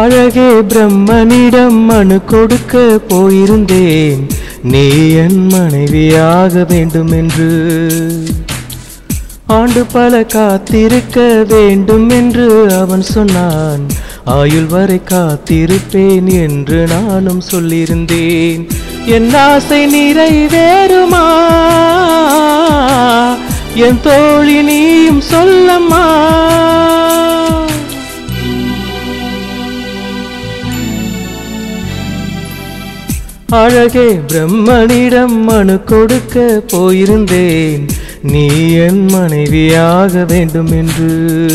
அழகே பிரம்மனிடம் மனு கொடுக்க போயிருந்தேன் நீ என் மனைவியாக வேண்டும் என்று ஆண்டு பல காத்திருக்க வேண்டும் என்று அவன் சொன்னான் ஆயுள் வரை காத்திருப்பேன் என்று நானும் சொல்லியிருந்தேன் என் ஆசை நிறைவேறுமா என் தோழி நீயும் சொல்லம்மா அழகே பிரம்மனிடம் மனு கொடுக்க போயிருந்தேன் நீ என் மனைவியாக வேண்டும் என்று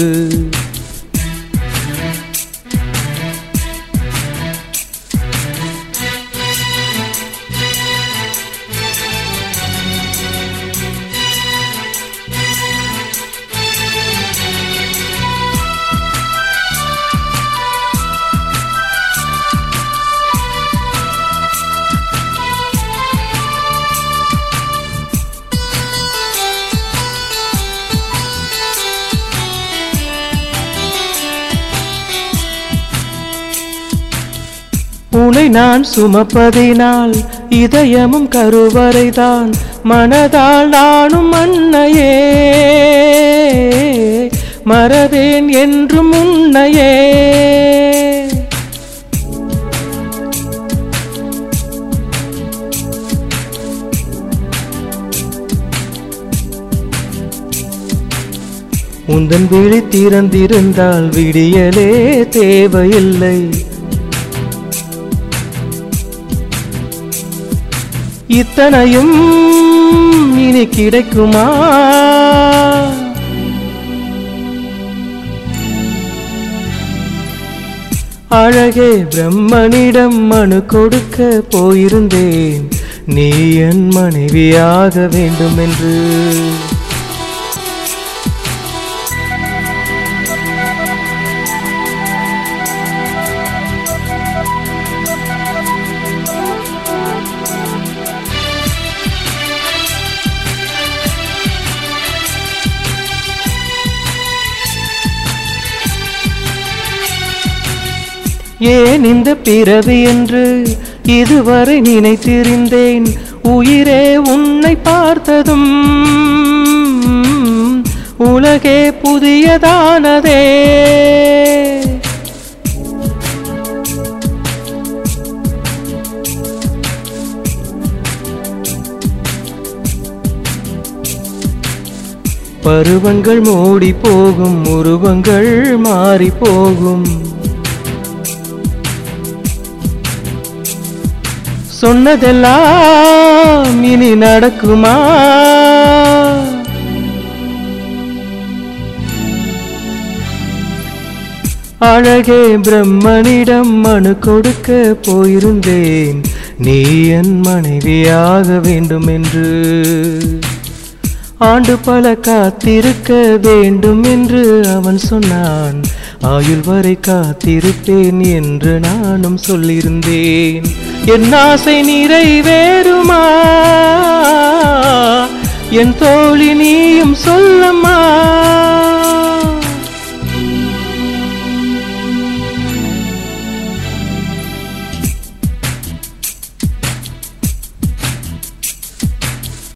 உனை நான் சுமப்பதினால் இதயமும் கருவறைதான் மனதால் நானும் அன்னையே மறவேன் என்றும் உன்னையே உந்தன் விழி திறந்திருந்தால் விடியலே தேவையில்லை இத்தனையும் இனி கிடைக்குமா அழகே பிரம்மனிடம் மனு கொடுக்க போயிருந்தேன் நீ என் மனைவியாக வேண்டும் என்று ஏன் இந்த பிறவி என்று இதுவரை நினைத்திருந்தேன் உயிரே உன்னை பார்த்ததும் உலகே புதியதானதே பருவங்கள் மூடி போகும் உருவங்கள் மாறி போகும் சொன்னதெல்லாம் இனி நடக்குமா அழகே பிரம்மனிடம் மனு கொடுக்க போயிருந்தேன் நீ என் மனைவியாக வேண்டும் என்று ஆண்டு பல காத்திருக்க வேண்டும் என்று அவன் சொன்னான் ஆயுள் வரை காத்திருப்பேன் என்று நானும் சொல்லியிருந்தேன் என் ஆசை நிறைவேறுமா என் தோழி நீயும் சொல்லம்மா